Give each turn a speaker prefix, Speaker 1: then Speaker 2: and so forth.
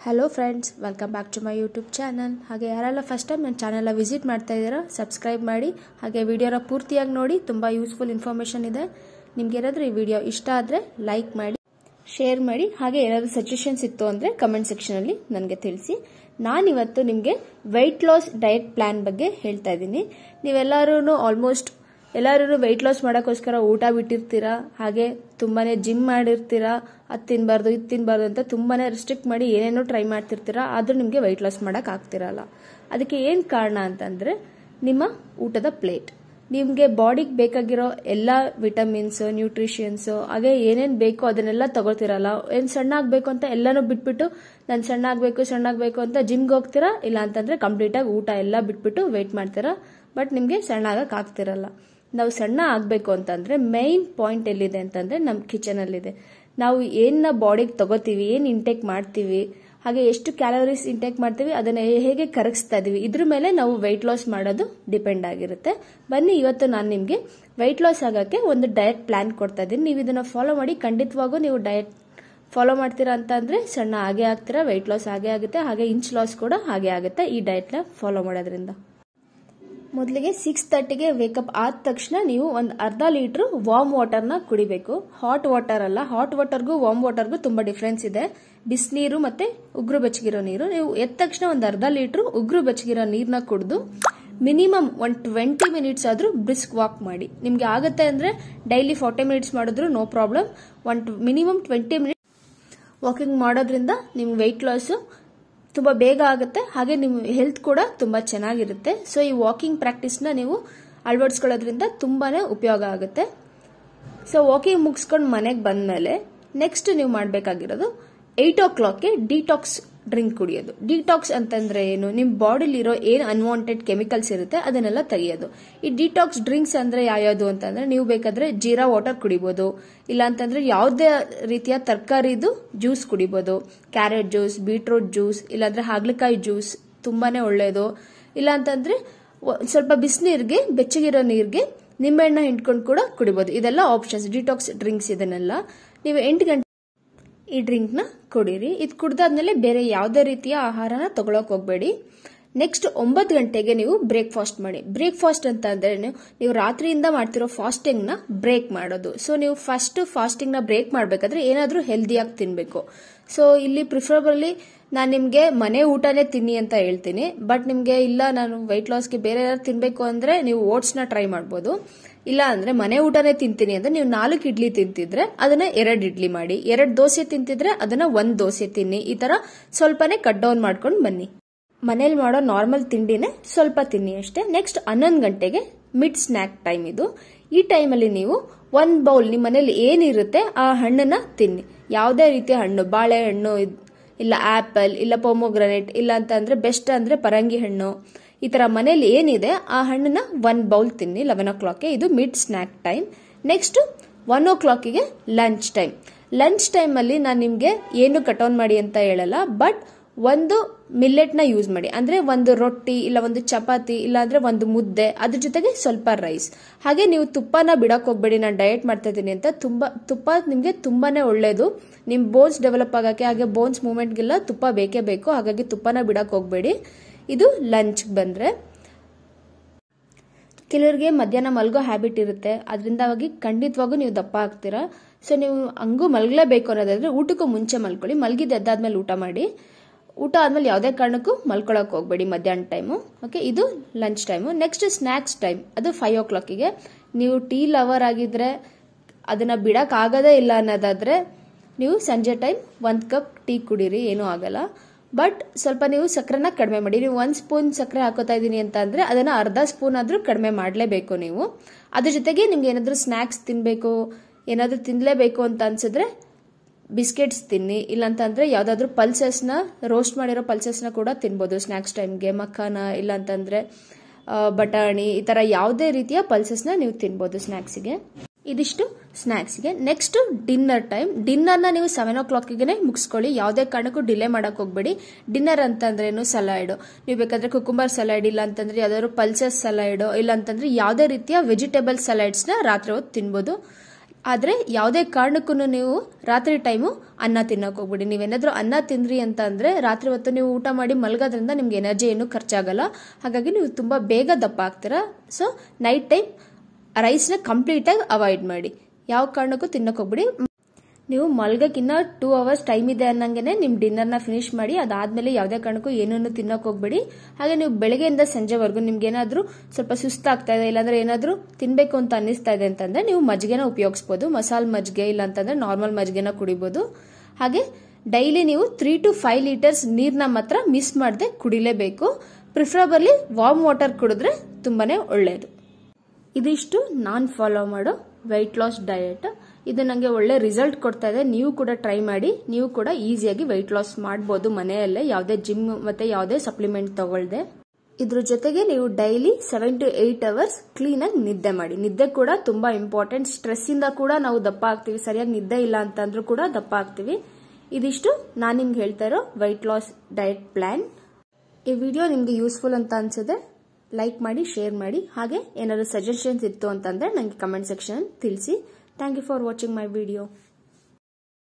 Speaker 1: hello friends welcome back to my YouTube channel ಹಾಗೆ ಯಾರೆಲ್ಲ first time ನನ್ನ ಚಾನಲ್ನ ವಿಸಿಟ್ ಮಾಡ್ತಾ ಇದ್ದೀರಾ ಸಬ್ಸ್ಕ್ರೈಬ್ ಮಾಡಿ ಹಾಗೆ ವಿಡಿಯೋನ ಪೂರ್ತಿಯಾಗಿ ನೋಡಿ ತುಂಬ ಯೂಸ್ಫುಲ್ ಇನ್ಫಾರ್ಮೇಷನ್ ಇದೆ ನಿಮ್ಗೆ ಏನಾದರೂ ಈ ವಿಡಿಯೋ ಇಷ್ಟ ಆದರೆ ಲೈಕ್ ಮಾಡಿ ಶೇರ್ ಮಾಡಿ ಹಾಗೆ ಏನಾದರೂ ಸಜೆಷನ್ಸ್ ಇತ್ತು ಅಂದರೆ ಕಮೆಂಟ್ ಸೆಕ್ಷನಲ್ಲಿ ನನಗೆ ತಿಳಿಸಿ ನಾನಿವತ್ತು ನಿಮಗೆ ವೆಯ್ಟ್ ಲಾಸ್ ಡಯಟ್ ಪ್ಲಾನ್ ಬಗ್ಗೆ ಹೇಳ್ತಾ ಇದ್ದೀನಿ ನೀವೆಲ್ಲರೂ ಆಲ್ಮೋಸ್ಟ್ ಎಲ್ಲರೂ ವೆಯ್ಟ್ ಲಾಸ್ ಮಾಡೋಕ್ಕೋಸ್ಕರ ಊಟ ಬಿಟ್ಟಿರ್ತೀರಾ ಹಾಗೆ ತುಂಬಾ ಜಿಮ್ ಮಾಡಿರ್ತೀರಾ ಅದು ತಿನ್ನಬಾರ್ದು ಇದು ತಿನ್ನಬಾರ್ದು ಅಂತ ತುಂಬಾ ರಿಸ್ಟ್ರಿಕ್ಟ್ ಮಾಡಿ ಏನೇನೋ ಟ್ರೈ ಮಾಡ್ತಿರ್ತೀರಾ ಆದರೂ ನಿಮಗೆ ವೆಯ್ಟ್ ಲಾಸ್ ಮಾಡೋಕೆ ಆಗ್ತಿರಲ್ಲ ಅದಕ್ಕೆ ಏನು ಕಾರಣ ಅಂತಂದರೆ ನಿಮ್ಮ ಊಟದ ಪ್ಲೇಟ್ ನಿಮಗೆ ಬಾಡಿಗೆ ಬೇಕಾಗಿರೋ ಎಲ್ಲ ವಿಟಮಿನ್ಸ್ ನ್ಯೂಟ್ರಿಷನ್ಸು ಹಾಗೆ ಏನೇನು ಬೇಕೋ ಅದನ್ನೆಲ್ಲ ತಗೋತಿರಲ್ಲ ಏನು ಸಣ್ಣ ಆಗಬೇಕು ಅಂತ ಎಲ್ಲನೂ ಬಿಟ್ಬಿಟ್ಟು ನಾನು ಸಣ್ಣ ಆಗಬೇಕು ಸಣ್ಣ ಆಗಬೇಕು ಅಂತ ಜಿಮ್ಗೆ ಹೋಗ್ತೀರಾ ಇಲ್ಲ ಅಂತಂದರೆ ಕಂಪ್ಲೀಟಾಗಿ ಊಟ ಎಲ್ಲ ಬಿಟ್ಬಿಟ್ಟು ವೆಯ್ಟ್ ಮಾಡ್ತೀರಾ ಬಟ್ ನಿಮಗೆ ಸಣ್ಣ ಆಗಕ್ಕೆ ಆಗ್ತಿರಲ್ಲ ನಾವು ಸಣ್ಣ ಆಗಬೇಕು ಅಂತಂದರೆ ಮೈನ್ ಪಾಯಿಂಟ್ ಎಲ್ಲಿದೆ ಅಂತಂದರೆ ನಮ್ಮ ಕಿಚನಲ್ಲಿದೆ ನಾವು ಏನನ್ನ ಬಾಡಿಗೆ ತಗೋತೀವಿ ಏನು ಇಂಟೇಕ್ ಮಾಡ್ತೀವಿ ಹಾಗೆ ಎಷ್ಟು ಕ್ಯಾಲೋರೀಸ್ ಇಂಟೇಕ್ ಮಾಡ್ತೀವಿ ಅದನ್ನು ಹೇಗೆ ಕರಗಿಸ್ತಾ ಇದೀವಿ ಇದ್ರ ಮೇಲೆ ನಾವು ವೆಯ್ಟ್ ಲಾಸ್ ಮಾಡೋದು ಡಿಪೆಂಡ್ ಆಗಿರುತ್ತೆ ಬನ್ನಿ ಇವತ್ತು ನಾನು ನಿಮಗೆ ವೆಯ್ಟ್ ಲಾಸ್ ಆಗೋಕ್ಕೆ ಒಂದು ಡಯಟ್ ಪ್ಲಾನ್ ಕೊಡ್ತಾ ಇದ್ದೀನಿ ನೀವು ಇದನ್ನು ಫಾಲೋ ಮಾಡಿ ಖಂಡಿತವಾಗೂ ನೀವು ಡಯಟ್ ಫಾಲೋ ಮಾಡ್ತೀರಾ ಅಂತ ಅಂದರೆ ಸಣ್ಣ ಹಾಗೆ ಆಗ್ತೀರಾ ವೆಯ್ಟ್ ಲಾಸ್ ಹಾಗೆ ಆಗುತ್ತೆ ಹಾಗೆ ಇಂಚ್ ಲಾಸ್ ಕೂಡ ಹಾಗೆ ಆಗುತ್ತೆ ಈ ಡಯಟ್ನ ಫಾಲೋ ಮಾಡೋದ್ರಿಂದ ಮೊದಲಿಗೆ ಸಿಕ್ಸ್ ತರ್ಟಿಗೆ ವೇಕಪ್ ಆದ ತಕ್ಷಣ ನೀವು ಒಂದು ಅರ್ಧ ಲೀಟ್ರ್ ವಾರ್ಮ್ ವಾಟರ್ನ ಕುಡಿಬೇಕು ಹಾಟ್ ವಾಟರ್ ಅಲ್ಲ ಹಾಟ್ ವಾಟರ್ಗೂ ವಾರ್ಮ್ ವಾಟರ್ಗೂ ತುಂಬ ಡಿಫ್ರೆನ್ಸ್ ಇದೆ ಬಿಸಿನೀರು ಮತ್ತೆ ಉಗುರು ಬೆಚ್ಚಗಿರೋ ನೀರು ನೀವು ಎದ್ದ ತಕ್ಷಣ ಒಂದು ಅರ್ಧ ಲೀಟ್ರ್ ಉಗುರು ಬೆಚ್ಚಗಿರೋ ನೀರನ್ನ ಕುಡಿದು ಮಿನಿಮಮ್ ಒಂದು ಟ್ವೆಂಟಿ ಮಿನಿಟ್ಸ್ ಆದರೂ ಬ್ರಿಸ್ಕ್ ವಾಕ್ ಮಾಡಿ ನಿಮಗೆ ಆಗುತ್ತೆ ಅಂದರೆ ಡೈಲಿ ಫಾರ್ಟಿ ಮಿನಿಟ್ಸ್ ಮಾಡಿದ್ರು no problem one minimum twenty minutes walking ಮಾಡೋದ್ರಿಂದ ನಿಮ್ಮ ವೆಯ್ಟ್ ಲಾಸು ತುಂಬ ಬೇಗ ಆಗುತ್ತೆ ಹಾಗೆ ನಿಮ್ಮ ಹೆಲ್ತ್ ಕೂಡ ತುಂಬ ಚೆನ್ನಾಗಿರುತ್ತೆ ಸೊ ಈ ವಾಕಿಂಗ್ ಪ್ರಾಕ್ಟೀಸ್ನ ನೀವು ಅಳವಡಿಸ್ಕೊಳ್ಳೋದ್ರಿಂದ ತುಂಬಾ ಉಪಯೋಗ ಆಗುತ್ತೆ ಸೊ ವಾಕಿಂಗ್ ಮುಗಿಸ್ಕೊಂಡು ಮನೆಗೆ ಬಂದಮೇಲೆ ನೆಕ್ಸ್ಟ್ ನೀವು ಮಾಡಬೇಕಾಗಿರೋದು ಏಯ್ಟ್ ಓ ಕ್ಲಾಕ್ಗೆ ಡಿಟಾಕ್ಸ್ ಡ್ರಿಂಕ್ ಕುಡಿಯೋದು ಡಿಟಾಕ್ಸ್ ಅಂತಂದ್ರೆ ಏನು ನಿಮ್ಮ ಬಾಡಿಲಿರೋ ಏನು ಅನ್ವಾಂಟೆಡ್ ಕೆಮಿಕಲ್ಸ್ ಇರುತ್ತೆ ಅದನ್ನೆಲ್ಲ ತೆಗೆಯೋದು ಈ ಡಿಟಾಕ್ಸ್ ಡ್ರಿಂಕ್ಸ್ ಅಂದ್ರೆ ಯಾವ್ಯಾವುದು ಅಂತಂದ್ರೆ ನೀವು ಬೇಕಾದ್ರೆ ಜೀರಾ ವಾಟರ್ ಕುಡಿಬೋದು ಇಲ್ಲ ಅಂತಂದ್ರೆ ಯಾವುದೇ ರೀತಿಯ ತರಕಾರಿದು ಜ್ಯೂಸ್ ಕುಡಿಬೋದು ಕ್ಯಾರೆಟ್ ಜ್ಯೂಸ್ ಬೀಟ್ರೂಟ್ ಜ್ಯೂಸ್ ಇಲ್ಲಾಂದ್ರೆ ಹಾಗಲಕಾಯಿ ಜ್ಯೂಸ್ ತುಂಬಾನೇ ಒಳ್ಳೆಯದು ಇಲ್ಲ ಅಂತಂದ್ರೆ ಸ್ವಲ್ಪ ಬಿಸಿನೀರಿಗೆ ಬೆಚ್ಚಗಿರೋ ನೀರಿಗೆ ನಿಂಬೆಹಣ್ಣ ಹಿಂಡ್ಕೊಂಡು ಕೂಡ ಕುಡಿಬೋದು ಇದೆಲ್ಲ ಆಪ್ಷನ್ಸ್ ಡಿಟಾಕ್ಸ್ ಡ್ರಿಂಕ್ಸ್ ಇದನ್ನೆಲ್ಲ ನೀವು ಎಂಟು ಗಂಟೆ ಈ ಡ್ರಿಂಕ್ನ ಕುಡೀರಿ ಇದು ಕುಡ್ದಾದ್ಮೇಲೆ ಬೇರೆ ಯಾವುದೇ ರೀತಿಯ ಆಹಾರನ ತಗೊಳಕ್ ಹೋಗಬೇಡಿ ನೆಕ್ಸ್ಟ್ ಒಂಬತ್ತು ಗಂಟೆಗೆ ನೀವು ಬ್ರೇಕ್ಫಾಸ್ಟ್ ಮಾಡಿ ಬ್ರೇಕ್ಫಾಸ್ಟ್ ಅಂತ ಅಂದ್ರೆ ನೀವು ರಾತ್ರಿಯಿಂದ ಮಾಡ್ತಿರೋ ಫಾಸ್ಟಿಂಗ್ನ ಬ್ರೇಕ್ ಮಾಡೋದು ಸೊ ನೀವು ಫಸ್ಟ್ ಫಾಸ್ಟಿಂಗ್ನ ಬ್ರೇಕ್ ಮಾಡಬೇಕಾದ್ರೆ ಏನಾದರೂ ಹೆಲ್ದಿಯಾಗಿ ತಿನ್ನಬೇಕು ಸೊ ಇಲ್ಲಿ ಪ್ರಿಫರಬಲಿ ನಾನು ನಿಮಗೆ ಮನೆ ಊಟನೇ ತಿನ್ನಿ ಅಂತ ಹೇಳ್ತೀನಿ ಬಟ್ ನಿಮಗೆ ಇಲ್ಲ ನಾನು ವೆಯ್ಟ್ ಲಾಸ್ಗೆ ಬೇರೆ ಏನಾದ್ರು ತಿನ್ನಬೇಕು ಅಂದರೆ ನೀವು ಓಟ್ಸ್ನ ಟ್ರೈ ಮಾಡ್ಬೋದು ಇಲ್ಲ ಅಂದ್ರೆ ಮನೆ ಊಟನೇ ತಿಂತೀನಿ ಅಂದ್ರೆ ನೀವು ನಾಲ್ಕು ಇಡ್ಲಿ ತಿಂತಿದ್ರೆ ಅದನ್ನ ಎರಡು ಇಡ್ಲಿ ಮಾಡಿ ಎರಡು ದೋಸೆ ತಿಂತಿದ್ರೆ ಅದನ್ನ ಒಂದ್ ದೋಸೆ ತಿನ್ನಿ ಈ ತರ ಸ್ವಲ್ಪನೇ ಕಟ್ ಡೌನ್ ಮಾಡ್ಕೊಂಡು ಬನ್ನಿ ಮನೇಲಿ ಮಾಡೋ ನಾರ್ಮಲ್ ತಿಂಡಿನೇ ಸ್ವಲ್ಪ ತಿನ್ನಿ ಅಷ್ಟೇ ನೆಕ್ಸ್ಟ್ ಹನ್ನೊಂದು ಗಂಟೆಗೆ ಮಿಡ್ ಸ್ನ್ಯಾಕ್ ಟೈಮ್ ಇದು ಈ ಟೈಮಲ್ಲಿ ನೀವು ಒಂದ್ ಬೌಲ್ ನಿಮ್ಮ ಮನೇಲಿ ಏನಿರುತ್ತೆ ಆ ಹಣ್ಣನ್ನ ತಿನ್ನಿ ಯಾವುದೇ ರೀತಿಯ ಹಣ್ಣು ಬಾಳೆಹಣ್ಣು ಇಲ್ಲ ಆಪಲ್ ಇಲ್ಲ ಪೊಮೊಗ್ರನೇಟ್ ಇಲ್ಲ ಅಂತಂದ್ರೆ ಬೆಸ್ಟ್ ಅಂದ್ರೆ ಪರಂಗಿ ಹಣ್ಣು ಈ ತರ ಮನೇಲಿ ಏನಿದೆ ಆ ಹಣ್ಣನ್ನ ಒನ್ ಬೌಲ್ ತಿನ್ನಿ ಲೆವೆನ್ ಓ ಕ್ಲಾಕ್ಗೆ ಇದು mid snack time next one ಓ ಕ್ಲಾಕಿಗೆ ಲಂಚ್ ಟೈಮ್ ಲಂಚ್ ಟೈಮಲ್ಲಿ ನಾನು ನಿಮಗೆ ಏನು ಕಟೌನ್ ಮಾಡಿ ಅಂತ ಹೇಳಲ್ಲ ಬಟ್ ಒಂದು ಮಿಲ್ಲೆಟ್ನ ಯೂಸ್ ಮಾಡಿ ಅಂದ್ರೆ ಒಂದು ರೊಟ್ಟಿ ಇಲ್ಲ ಒಂದು ಚಪಾತಿ ಇಲ್ಲ ಅಂದ್ರೆ ಒಂದು ಮುದ್ದೆ ಅದ್ರ ಜೊತೆಗೆ ಸ್ವಲ್ಪ ರೈಸ್ ಹಾಗೆ ನೀವು ತುಪ್ಪನ ಬಿಡಕ್ ಹೋಗ್ಬೇಡಿ ನಾನು ಡಯಟ್ ಮಾಡ್ತಾ ಇದ್ದೀನಿ ಅಂತ ತುಂಬಾ ತುಪ್ಪ ನಿಮಗೆ ತುಂಬಾನೇ ಒಳ್ಳೇದು ನಿಮ್ ಬೋನ್ಸ್ ಡೆವಲಪ್ ಆಗಕ್ಕೆ ಹಾಗೆ ಬೋನ್ಸ್ ಮೂವ್ಮೆಂಟ್ಗೆಲ್ಲ ತುಪ್ಪ ಬೇಕೇ ಬೇಕು ಹಾಗಾಗಿ ತುಪ್ಪನ ಬಿಡಕ್ ಹೋಗ್ಬೇಡಿ ಇದು ಲಂಚ್ ಬಂದ್ರೆ ಕೆಲವರಿಗೆ ಮಧ್ಯಾಹ್ನ ಮಲ್ಗೋ ಹ್ಯಾಬಿಟ್ ಇರುತ್ತೆ ಅದರಿಂದಾಗಿ ಖಂಡಿತವಾಗೂ ನೀವು ದಪ್ಪ ಆಗ್ತೀರಾ ಸೊ ನೀವು ಹಂಗೂ ಮಲ್ಗಲೇಬೇಕು ಅನ್ನೋದಾದ್ರೆ ಊಟಕ್ಕೂ ಮುಂಚೆ ಮಲ್ಕೊಳ್ಳಿ ಮಲ್ಗಿದ್ದು ಎದ್ದಾದ್ಮೇಲೆ ಊಟ ಮಾಡಿ ಊಟ ಆದ್ಮೇಲೆ ಯಾವುದೇ ಕಾರಣಕ್ಕೂ ಮಲ್ಕೊಳಕ್ ಹೋಗ್ಬೇಡಿ ಮಧ್ಯಾಹ್ನ ಟೈಮು ಓಕೆ ಇದು lunch time next snacks time ಅದು ಫೈವ್ ಓ ಕ್ಲಾಕಿಗೆ ನೀವು ಟೀ ಲವರ್ ಆಗಿದ್ರೆ ಅದನ್ನ ಬಿಡಕ್ ಆಗದೇ ಇಲ್ಲ ಅನ್ನೋದಾದ್ರೆ ನೀವು ಸಂಜೆ ಟೈಮ್ ಒಂದು ಕಪ್ ಟೀ ಕುಡೀರಿ ಏನೂ ಆಗಲ್ಲ ಬಟ್ ಸ್ವಲ್ಪ ನೀವು ಸಕ್ಕರೆನ ಕಡಿಮೆ ಮಾಡಿ ನೀವು ಒಂದು ಸ್ಪೂನ್ ಸಕ್ಕರೆ ಹಾಕೋತಾ ಇದ್ದೀನಿ ಅಂತ ಅಂದ್ರೆ ಅದನ್ನ ಅರ್ಧ ಸ್ಪೂನ್ ಆದ್ರೂ ಕಡಿಮೆ ಮಾಡಲೇಬೇಕು ನೀವು ಅದ್ರ ಜೊತೆಗೆ ನಿಮ್ಗೆ ಏನಾದರೂ ಸ್ನ್ಯಾಕ್ಸ್ ತಿನ್ನಬೇಕು ಏನಾದರೂ ತಿನ್ನಲೇಬೇಕು ಅಂತ ಅನ್ಸಿದ್ರೆ ಬಿಸ್ಕೆಟ್ಸ್ ತಿನ್ನಿ ಇಲ್ಲಾಂತಂದ್ರೆ ಯಾವ್ದಾದ್ರು ಪಲ್ಸಸ್ನ ರೋಸ್ಟ್ ಮಾಡಿರೋ ಪಲ್ಸಸ್ನ ಕೂಡ ತಿನ್ಬೋದು ಸ್ನ್ಯಾಕ್ಸ್ ಟೈಮ್ಗೆ ಮಖಾನ ಇಲ್ಲಾಂತಂದ್ರೆ ಬಟಾಣಿ ಈ ತರ ಯಾವುದೇ ರೀತಿಯ ಪಲ್ಸಸ್ನ ನೀವು ತಿನ್ಬೋದು ಸ್ನ್ಯಾಕ್ಸಿಗೆ ಇದಿಷ್ಟು ಸ್ನ್ಯಾಕ್ಸ್ಗೆ ನೆಕ್ಸ್ಟ್ ಡಿನ್ನರ್ ಟೈಮ್ ಡಿನ್ನರ್ನ ನೀವು ಸೆವೆನ್ ಓ ಕ್ಲಾಕಿಗೆ ಮುಗಿಸ್ಕೊಳ್ಳಿ ಯಾವುದೇ ಕಾರಣಕ್ಕೂ ಡಿಲೇ ಮಾಡಕ್ ಹೋಗ್ಬೇಡಿ ಡಿನ್ನರ್ ಅಂತಂದ್ರೇನು ಸಲಾಡ್ ನೀವು ಬೇಕಾದ್ರೆ ಕುಕುಂಬರ್ ಸಲಾಡ್ ಇಲ್ಲ ಅಂತಂದ್ರೆ ಯಾವ್ದಾದ್ರು ಪಲ್ಸಸ್ ಸಲಾಡ್ ಇಲ್ಲ ಅಂತಂದ್ರೆ ಯಾವುದೇ ರೀತಿಯ ವೆಜಿಟೇಬಲ್ ಸಲಾಡ್ಸ್ನ ರಾತ್ರಿ ಹೊತ್ತು ತಿನ್ಬೋದು ಆದರೆ ಯಾವುದೇ ಕಾರಣಕ್ಕೂ ನೀವು ರಾತ್ರಿ ಟೈಮು ಅನ್ನ ತಿನ್ನೋಕೆ ಹೋಗ್ಬಿಡಿ ನೀವೇನಾದರೂ ಅನ್ನ ತಿಂದ್ರಿ ಅಂತ ಅಂದರೆ ರಾತ್ರಿ ಹೊತ್ತು ನೀವು ಊಟ ಮಾಡಿ ಮಲಗೋದ್ರಿಂದ ನಿಮ್ಗೆ ಎನರ್ಜಿ ಏನು ಖರ್ಚಾಗಲ್ಲ ಹಾಗಾಗಿ ನೀವು ತುಂಬ ಬೇಗ ದಪ್ಪ ಆಗ್ತೀರಾ ಸೊ ನೈಟ್ ಟೈಮ್ ರೈಸ್ನ ಕಂಪ್ಲೀಟಾಗಿ ಅವಾಯ್ಡ್ ಮಾಡಿ ಯಾವ ಕಾರಣಕ್ಕೂ ತಿನ್ನೋಕೆ ಹೋಗ್ಬಿಡಿ ನೀವು ಮಲ್ಗಕ್ಕಿನ್ನ ಟೂ ಅವರ್ಸ್ ಟೈಮ್ ಇದೆ ಅನ್ನಂಗೆ ನಿಮ್ಮ ಡಿನ್ನರ್ನ ಫಿನಿಶ್ ಮಾಡಿ ಅದಾದಮೇಲೆ ಯಾವುದೇ ಕಾರಣಕ್ಕೂ ಏನನ್ನು ತಿನ್ನೋಕೆ ಹೋಗ್ಬೇಡಿ ಹಾಗೆ ನೀವು ಬೆಳಗ್ಗೆಯಿಂದ ಸಂಜೆವರೆಗೂ ನಿಮ್ಗೆ ಏನಾದರೂ ಸ್ವಲ್ಪ ಸುಸ್ತಾಗ್ತಾ ಇದೆ ಇಲ್ಲಾಂದ್ರೆ ಏನಾದರೂ ತಿನ್ನಬೇಕು ಅಂತ ಅನ್ನಿಸ್ತಾ ಇದೆ ಅಂತಂದ್ರೆ ನೀವು ಮಜ್ಜಿಗೆನ ಉಪಯೋಗಿಸ್ಬೋದು ಮಸಾಲೆ ಮಜ್ಜಿಗೆ ಇಲ್ಲ ಅಂತಂದ್ರೆ ನಾರ್ಮಲ್ ಮಜ್ಜಿಗೆನ ಕುಡಿಬೋದು ಹಾಗೆ ಡೈಲಿ ನೀವು ತ್ರೀ ಟು ಫೈವ್ ಲೀಟರ್ಸ್ ನೀರನ್ನ ಮಾತ್ರ ಮಿಸ್ ಮಾಡದೆ ಕುಡಿಲೇಬೇಕು ಪ್ರಿಫರಬಲಿ ವಾರ್ಮ್ ವಾಟರ್ ಕುಡಿದ್ರೆ ತುಂಬಾನೇ ಒಳ್ಳೆಯದು ಇದಿಷ್ಟು ನಾನು ಫಾಲೋ ಮಾಡೋ ವೆಯ್ಟ್ ಲಾಸ್ ಡಯಟ್ ಇದು ನನಗೆ ಒಳ್ಳೆ ರಿಸಲ್ಟ್ ಕೊಡ್ತಾ ಇದೆ ನೀವು ಕೂಡ ಟ್ರೈ ಮಾಡಿ ನೀವು ಕೂಡ ಈಸಿಯಾಗಿ ವೆಯ್ಟ್ ಲಾಸ್ ಮಾಡ್ಬೋದು ಮನೆಯಲ್ಲೇ ಯಾವುದೇ ಜಿಮ್ ಮತ್ತೆ ಯಾವುದೇ ಸಪ್ಲಿಮೆಂಟ್ ತಗೊಳ್ದೆ ಇದ್ರ ಜೊತೆಗೆ ನೀವು daily seven to eight hours ಕ್ಲೀನಾಗಿ ನಿದ್ದೆ ಮಾಡಿ ನಿದ್ದೆ ಕೂಡ ತುಂಬಾ ಇಂಪಾರ್ಟೆಂಟ್ ಸ್ಟ್ರೆಸ್ ಇಂದ ಕೂಡ ನಾವು ದಪ್ಪ ಆಗ್ತೀವಿ ಸರಿಯಾಗಿ ನಿದ್ದೆ ಇಲ್ಲ ಅಂತಂದ್ರೂ ಕೂಡ ದಪ್ಪ ಆಗ್ತೀವಿ ಇದಿಷ್ಟು ನಾನು ನಿಮ್ಗೆ ಹೇಳ್ತಾ ಇರೋ ವೆಯ್ಟ್ ಲಾಸ್ ಡಯಟ್ ಪ್ಲಾನ್ ಈ ವಿಡಿಯೋ ನಿಮಗೆ ಯೂಸ್ಫುಲ್ ಅಂತ ಅನ್ಸಿದೆ ಲೈಕ್ ಮಾಡಿ ಶೇರ್ ಮಾಡಿ ಹಾಗೆ ಏನಾದರೂ ಸಜೆಷನ್ಸ್ ಇತ್ತು ಅಂತಂದ್ರೆ ನನಗೆ ಕಮೆಂಟ್ ಸೆಕ್ಷನ್ ತಿಳಿಸಿ thank you for watching my video